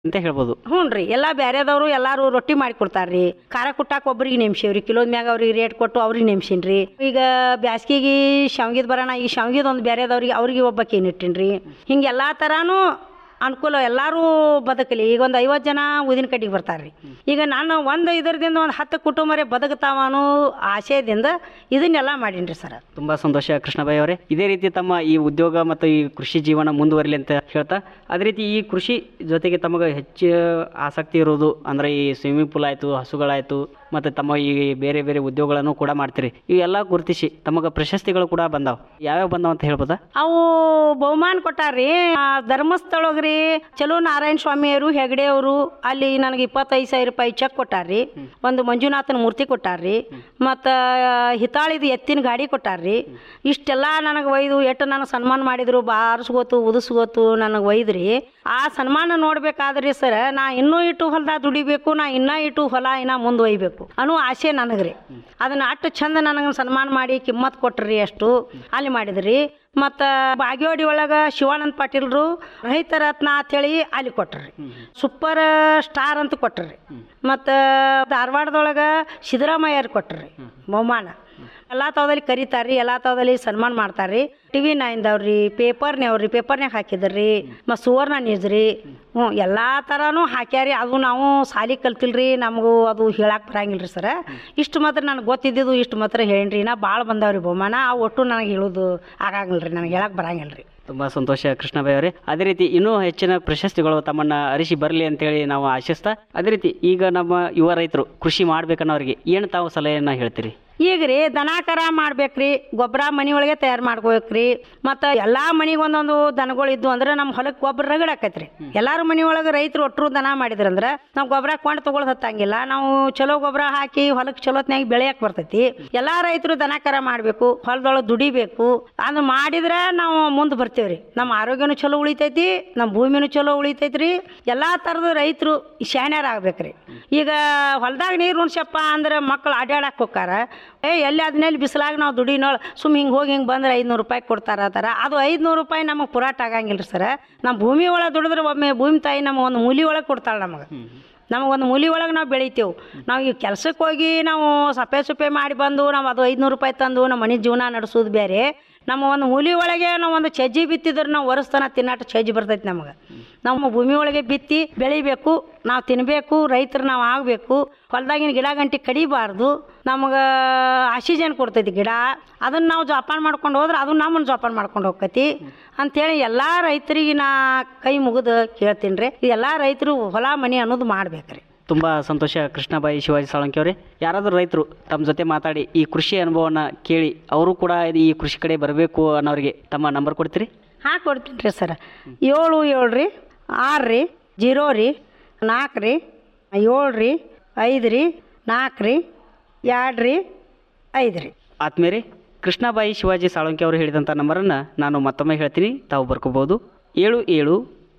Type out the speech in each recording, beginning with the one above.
ಅಂತ ಹೇಳ್ಬೋದು ಹ್ಞೂ ರೀ ಎಲ್ಲ ಬೇರೆದವರು ಎಲ್ಲಾರು ರೊಟ್ಟಿ ಮಾಡಿ ಕೊಡ್ತಾರ್ರಿ ಖಾರ ಕುಟ್ಟಾಕ ಒಬ್ರಿಗೆ ನೇಮ್ಸೇವ್ರಿ ಕಿಲೋದ ಮ್ಯಾಗ ಅವ್ರಿಗೆ ರೇಟ್ ಕೊಟ್ಟು ಅವ್ರಿಗೆ ನೇಮ್ಸೀನ್ರಿ ಈಗ ಬ್ಯಾಸ್ಗಿಗೆ ಶಾವ್ಗಿದ್ ಬರೋಣ ಈ ಶಾವ್ಗಿದ್ ಒಂದು ಬೇರೆದವ್ರಿಗೆ ಅವ್ರಿಗೆ ಒಬ್ಬಕ್ಕೆ ಏನಿಟ್ಟಿನ್ರಿ ಹಿಂಗೆ ಎಲ್ಲ ಥರಾನು ಅನುಕೂಲ ಎಲ್ಲರೂ ಬದುಕಲಿ ಈಗ ಒಂದು ಐವತ್ತು ಜನ ಊದಿನ ಕಡ್ಡಿಗೆ ಬರ್ತಾರೆ ರೀ ಈಗ ನಾನು ಒಂದು ಇದರದಿಂದ ಒಂದು ಹತ್ತು ಕುಟುಂಬರೇ ಬದುಕ್ತಾವ ಅನ್ನೋ ಆಶಯದಿಂದ ಇದನ್ನೆಲ್ಲ ಮಾಡೀನಿ ಸರ್ ತುಂಬಾ ಸಂತೋಷ ಕೃಷ್ಣಬಾಯಿ ಅವರೇ ಇದೇ ರೀತಿ ತಮ್ಮ ಈ ಉದ್ಯೋಗ ಮತ್ತು ಈ ಕೃಷಿ ಜೀವನ ಮುಂದುವರಲಿ ಅಂತ ಹೇಳ್ತಾ ಅದೇ ರೀತಿ ಈ ಕೃಷಿ ಜೊತೆಗೆ ತಮಗೆ ಹೆಚ್ಚು ಆಸಕ್ತಿ ಇರೋದು ಅಂದ್ರೆ ಈ ಸ್ವಿಮ್ಮಿಂಗ್ ಪೂಲ್ ಆಯ್ತು ಹಸುಗಳಾಯ್ತು ಮತ್ತು ತಮ್ಮ ಈ ಬೇರೆ ಬೇರೆ ಉದ್ಯೋಗಗಳನ್ನು ಕೂಡ ಮಾಡ್ತೀರಿ ಇವೆಲ್ಲ ಗುರುತಿಸಿ ತಮಗೆ ಪ್ರಶಸ್ತಿಗಳು ಕೂಡ ಬಂದಾವ ಯಾವ್ಯಾವ ಬಂದಾವ ಅಂತ ಹೇಳ್ಬೋದಾ ಅವು ಬಹುಮಾನ ಕೊಟ್ಟಾರ್ರಿ ಆ, ಧರ್ಮಸ್ಥಳಗ್ರಿ ಚಲೋ ನಾರಾಯಣ ಸ್ವಾಮಿಯವರು ಹೆಗಡೆಯವರು ಅಲ್ಲಿ ನನಗೆ ಇಪ್ಪತ್ತೈದು ಸಾವಿರ ರೂಪಾಯಿ ಚೆಕ್ ಕೊಟ್ಟಾರ್ರಿ ಒಂದು ಮಂಜುನಾಥನ ಮೂರ್ತಿ ಕೊಟ್ಟಾರ್ರಿ ಮತ್ತು ಹಿತಾಳಿದ ಎತ್ತಿನ ಗಾಡಿ ಕೊಟ್ಟಾರ್ರಿ ಇಷ್ಟೆಲ್ಲ ನನಗೆ ಒಯ್ದು ಎಟ್ಟು ನನಗೆ ಸನ್ಮಾನ ಮಾಡಿದ್ರು ಬಾರಿಸ್ಗೋತು ಉದಿಸ್ಗೋತು ನನಗೆ ಒಯ್ದ್ರಿ ಆ ಸನ್ಮಾನ ನೋಡ್ಬೇಕಾದ್ರಿ ಸರ್ ನಾ ಇನ್ನೂ ಇಟ್ಟು ಹೊಲದಾಗ ದುಡಿಬೇಕು ನಾ ಇನ್ನೂ ಇಟ್ಟು ಹೊಲ ಇನ್ನ ಮುಂದೆ ಒಯ್ಬೇಕು ಅನ್ನೋ ಆಸೆ ನನಗ್ರಿ ಅದನ್ನ ಅಷ್ಟು ಚಂದ ನನಗೆ ಸನ್ಮಾನ ಮಾಡಿ ಕಿಮ್ಮತ್ ಕೊಟ್ರಿ ಅಷ್ಟು ಅಲ್ಲಿ ಮಾಡಿದ್ರಿ ಮತ್ತು ಬಾಗೇವಾಡಿ ಒಳಗೆ ಶಿವಾನಂದ ಪಾಟೀಲ್ರು ರೈತ ರತ್ನ ಅಂತೇಳಿ ಅಲ್ಲಿ ಕೊಟ್ರಿ ಸೂಪರ್ ಸ್ಟಾರ್ ಅಂತ ಕೊಟ್ರಿ ಮತ್ತು ಧಾರವಾಡದೊಳಗೆ ಸಿದ್ದರಾಮಯ್ಯರು ಕೊಟ್ರಿ ಬಹುಮಾನ ಎಲ್ಲ ತಾವದಲ್ಲಿ ಕರೀತಾರ್ರಿ ಎಲ್ಲ ತಾವದಲ್ಲಿ ಸನ್ಮಾನ ಮಾಡ್ತಾರ್ರಿ ಟಿ ವಿ ನೈನ್ದವ್ರಿ ಪೇಪರ್ನವ್ರಿ ಪೇಪರ್ನ್ಯಾಗ ಹಾಕಿದ್ರಿ ಮತ್ತು ಸುವರ್ಣ ನ್ಯೂಸ್ ರೀ ಹ್ಞೂ ಎಲ್ಲ ಥರನೂ ಹಾಕ್ಯಾರಿ ಅದು ನಾವು ಸಾಲಿ ಕಲ್ತಿಲ್ರಿ ನಮಗೂ ಅದು ಹೇಳಕ್ಕೆ ಬರಂಗಿಲ್ಲ ರೀ ಸರ ಇಷ್ಟು ಮಾತ್ರ ನನಗೆ ಗೊತ್ತಿದ್ದಿದ್ದು ಇಷ್ಟು ಮಾತ್ರ ಹೇಳೀನಿ ನಾ ಭಾಳ ಬಂದಾವ್ರಿ ಬಹುಮಾನ ಆ ಒಟ್ಟು ನನಗೆ ಹೇಳೋದು ಆಗಂಗಿಲ್ಲ ರೀ ನನಗೆ ಹೇಳಕ್ಕೆ ಬರಂಗಿಲ್ಲ ರೀ ತುಂಬ ಸಂತೋಷ ಕೃಷ್ಣಬಾಯಿ ಅವರೇ ಅದೇ ರೀತಿ ಇನ್ನೂ ಹೆಚ್ಚಿನ ಪ್ರಶಸ್ತಿಗಳು ತಮ್ಮನ್ನ ಅರಿಸಿ ಬರಲಿ ಅಂತೇಳಿ ನಾವು ಆಶಿಸ್ತಾ ಅದೇ ರೀತಿ ಈಗ ನಮ್ಮ ಯುವ ರೈತರು ಕೃಷಿ ಮಾಡ್ಬೇಕನ್ನೋರಿಗೆ ಏನು ತಾವು ಸಲಹೆಯನ್ನು ಹೇಳ್ತೀರಿ ಈಗ ರೀ ದನ ಕರ ಮಾಡ್ಬೇಕ್ರಿ ಗೊಬ್ಬರ ಮನೆ ಒಳಗೆ ತಯಾರು ಮಾಡ್ಕೋಬೇಕ್ರಿ ಮತ್ತು ಎಲ್ಲ ಮನೆಗೆ ಒಂದೊಂದು ದನಗಳು ಇದ್ದು ಅಂದ್ರೆ ನಮ್ಮ ಹೊಲಕ್ಕೆ ಗೊಬ್ಬರ ರಗಡ್ ಆಕೈತ್ರಿ ಎಲ್ಲಾರು ಮನೆ ಒಳಗೆ ರೈತರು ಒಟ್ಟರು ದನ ಮಾಡಿದ್ರಂದ್ರೆ ನಾವು ಗೊಬ್ಬರ ಕೊಂಡು ತಗೊಳ್ಳೋದು ಹತ್ತಂಗಿಲ್ಲ ನಾವು ಚಲೋ ಗೊಬ್ಬರ ಹಾಕಿ ಹೊಲಕ್ಕೆ ಚಲೋತ್ನಾಗ ಬೆಳೆಯಕ್ಕೆ ಬರ್ತೈತಿ ಎಲ್ಲಾ ರೈತರು ದನ ಕರ ಮಾಡಬೇಕು ಹೊಲದೊಳಗೆ ದುಡಿಬೇಕು ಅದು ಮಾಡಿದ್ರೆ ನಾವು ಮುಂದೆ ಬರ್ತೀವ್ರಿ ನಮ್ಮ ಆರೋಗ್ಯನೂ ಚಲೋ ಉಳಿತೈತಿ ನಮ್ಮ ಭೂಮಿನೂ ಚಲೋ ಉಳಿತೈತ್ರಿ ಎಲ್ಲಾ ಥರದ ರೈತರು ಶಾಣ್ಯಾರ ಆಗ್ಬೇಕ್ರಿ ಈಗ ಹೊಲ್ದಾಗ ನೀರು ಉಣ್ಸಪ್ಪ ಅಂದ್ರೆ ಮಕ್ಕಳು ಅಡ್ಯಾಡಕ್ಕೆ ಹೋಗಾರ ಏ ಎಲ್ಲಿ ಅದ್ಮೇಲೆ ಬಿಸಿಲಾಗ ನಾವು ದುಡಿನೋಳು ಸುಮ್ ಹಿಂಗೆ ಹೋಗಿ ಹಿಂಗೆ ಬಂದ್ರೆ ಐದುನೂರು ರೂಪಾಯಿ ಕೊಡ್ತಾರ ಆ ಥರ ಅದು ಐದುನೂರು ರೂಪಾಯಿ ನಮಗೆ ಪುರಾಟ ಆಗಂಗಿಲ್ಲ ಸರ್ ನಮ್ಮ ಭೂಮಿ ಒಳಗೆ ದುಡಿದ್ರೆ ಒಮ್ಮೆ ಭೂಮಿ ತಾಯಿ ನಮ್ಮ ಒಂದು ಮೂಲಿ ಒಳಗೆ ಕೊಡ್ತಾಳೆ ನಮಗೆ ನಮಗೊಂದು ಮೂಲಿ ಒಳಗೆ ನಾವು ಬೆಳಿತೇವೆ ನಾವು ಈಗ ಕೆಲ್ಸಕ್ಕೆ ಹೋಗಿ ನಾವು ಸಪ್ಪೆ ಸುಪ್ಪೆ ಮಾಡಿ ಬಂದು ನಾವು ಅದು ಐದುನೂರು ರೂಪಾಯಿ ತಂದು ನಮ್ಮ ಮನೆ ಜೀವನ ನಡೆಸೋದು ಬೇರೆ ನಮ್ಮ ಒಂದು ಮೂಲಿ ಒಳಗೆ ನಾವು ಒಂದು ಚಜ್ಜಿ ಬಿತ್ತಿದ್ರೆ ನಾವು ವರ್ಷತನ ತಿನ್ನಾಟ ಚಜ್ಜಿ ಬರ್ತೈತಿ ನಮಗೆ ನಮ್ಮ ಭೂಮಿ ಒಳಗೆ ಬಿತ್ತಿ ಬೆಳಿಬೇಕು ನಾವು ತಿನ್ನಬೇಕು ರೈತರು ನಾವು ಆಗಬೇಕು ಹೊಲ್ದಾಗಿನ ಗಿಡ ಗಂಟಿ ಕಡಿಬಾರ್ದು ನಮಗೆ ಆಕ್ಸಿಜನ್ ಕೊಡ್ತೈತಿ ಗಿಡ ಅದನ್ನು ನಾವು ಜೋಪಾನ ಮಾಡ್ಕೊಂಡು ಹೋದ್ರೆ ಅದು ನಮ್ಮನ್ನು ಜೋಪಾನ ಮಾಡ್ಕೊಂಡು ಹೋಗ್ತೈತಿ ಅಂಥೇಳಿ ಎಲ್ಲ ರೈತರಿಗೆ ನಾ ಕೈ ಮುಗಿದು ಕೇಳ್ತೀನಿ ರೀ ಎಲ್ಲ ರೈತರು ಹೊಲ ಮನೆ ಅನ್ನೋದು ಮಾಡ್ಬೇಕ್ರಿ ತುಂಬ ಸಂತೋಷ ಕೃಷ್ಣಬಾಯಿ ಶಿವಾಜಿ ಸಾಳಂಕಿ ಅವರೇ ಯಾರಾದರೂ ರೈತರು ತಮ್ಮ ಜೊತೆ ಮಾತಾಡಿ ಈ ಕೃಷಿ ಅನುಭವನ ಕೇಳಿ ಅವರು ಕೂಡ ಈ ಕೃಷಿ ಕಡೆ ಬರಬೇಕು ಅನ್ನೋರಿಗೆ ತಮ್ಮ ನಂಬರ್ ಕೊಡ್ತೀರಿ ಹಾಂ ಕೊಡ್ತೀನಿ ರೀ ಸರ್ ಏಳು ಏಳು ರೀ ಆರು ರೀ ಜೀರೋ ರೀ ನಾಲ್ಕು ರೀ ಏಳು ರೀ ಐದು ರೀ ನಾಲ್ಕು ರೀ ಎರಡು ರೀ ಐದು ರೀ ಆದ್ಮೇಲೆ ಕೃಷ್ಣಬಾಯಿ ಶಿವಾಜಿ ಸಾಳಂಕಿ ಅವರು ಹೇಳಿದಂಥ ನಂಬರನ್ನು ನಾನು ಮತ್ತೊಮ್ಮೆ ಹೇಳ್ತೀನಿ ತಾವು ಬರ್ಕೋಬೋದು ಏಳು ಏಳು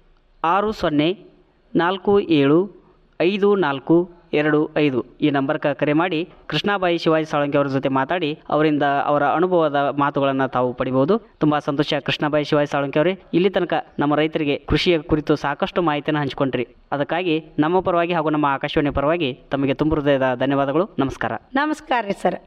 ಆರು ಸೊನ್ನೆ ನಾಲ್ಕು ಏಳು ಐದು ನಾಲ್ಕು ಎರಡು ಐದು ಈ ನಂಬರ್ಗೆ ಕರೆ ಮಾಡಿ ಕೃಷ್ಣಾಬಾಯಿ ಶಿವಾಜಿ ಸಾಳಂಕಿ ಅವರ ಜೊತೆ ಮಾತಾಡಿ ಅವರಿಂದ ಅವರ ಅನುಭವದ ಮಾತುಗಳನ್ನು ತಾವು ಪಡಿಬೋದು ತುಂಬ ಸಂತೋಷ ಕೃಷ್ಣಾಬಾಯಿ ಶಿವಾಜಿ ಸಾಳಂಕಿ ಅವರೇ ಇಲ್ಲಿ ತನಕ ನಮ್ಮ ರೈತರಿಗೆ ಕೃಷಿಯ ಕುರಿತು ಸಾಕಷ್ಟು ಮಾಹಿತಿಯನ್ನು ಹಂಚಿಕೊಂಡ್ರಿ ಅದಕ್ಕಾಗಿ ನಮ್ಮ ಪರವಾಗಿ ಹಾಗೂ ನಮ್ಮ ಆಕಾಶವಾಣಿ ಪರವಾಗಿ ತಮಗೆ ತುಂಬ ಹೃದಯದ ಧನ್ಯವಾದಗಳು ನಮಸ್ಕಾರ ನಮಸ್ಕಾರ ರೀ ಸರ್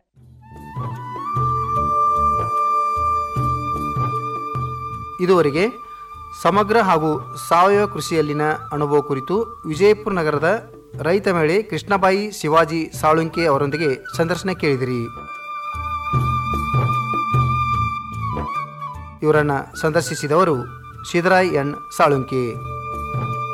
ಇದುವರೆಗೆ ಸಮಗ್ರ ಹಾಗೂ ಸಾವಯವ ಕೃಷಿಯಲ್ಲಿನ ಅನುಭವ ಕುರಿತು ವಿಜಯಪುರ ನಗರದ ರೈತ ಮಹಿಳೆ ಕೃಷ್ಣಬಾಯಿ ಶಿವಾಜಿ ಸಾಳುಂಕೆ ಅವರೊಂದಿಗೆ ಸಂದರ್ಶನ ಕೇಳಿದಿರಿ ಇವರನ್ನು ಸಂದರ್ಶಿಸಿದವರು ಸಿದ್ದರಾಯ್ ಎನ್ ಸಾಳುಂಕೆ